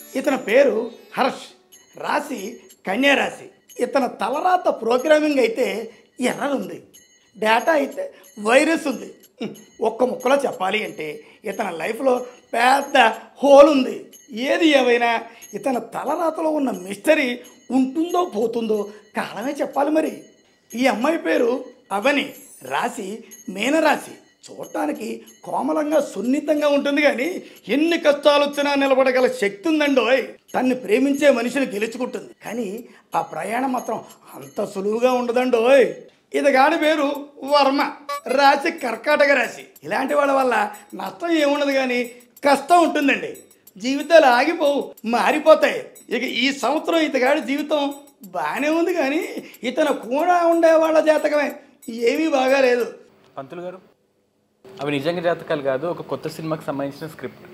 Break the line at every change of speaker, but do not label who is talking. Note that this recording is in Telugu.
ఇతని పేరు హర్ష్ రాశి కన్యా రాశి ఇతని తలరాత ప్రోగ్రామింగ్ అయితే ఎర్రర్ ఉంది డేటా అయితే వైరస్ ఉంది హ్మ్. ఒక్క ముక్కలో చెప్పాలి అంటే ఇతని లైఫ్లో పెద్ద హోల్ ఉంది ఏది ఏమైనా ఇతని తలరాతలో ఉన్న మిస్టరీ ఉంటుందో పోతుందో కాలమే చెప్పాలి మరి ఈ అమ్మాయి పేరు అవని రాశి మీనరాశి చూడటానికి కోమలంగా సున్నితంగా ఉంటుంది కానీ ఎన్ని కష్టాలు వచ్చినా నిలబడగల శక్తి ఉందండోయ్ తన్ని ప్రేమించే మనిషిని గెలుచుకుంటుంది కానీ ఆ ప్రయాణం మాత్రం అంత సులువుగా ఉండదండోయ్ ఇతగాడి పేరు వర్మ రాశి కర్కాటక రాశి ఇలాంటి వాళ్ళ వల్ల నష్టం ఏముండదు కానీ కష్టం ఉంటుందండి జీవితాలు ఆగిపోవు మారిపోతాయి ఇక ఈ సంవత్సరం ఇతగాడి జీవితం బాగానే ఉంది కానీ ఇతను కూడా ఉండే వాళ్ళ జాతకమే ఏమీ బాగాలేదు
పంతులు గారు అవి నిజంగా జాతకాలు కాదు ఒక కొత్త సినిమాకి సంబంధించిన స్క్రిప్ట్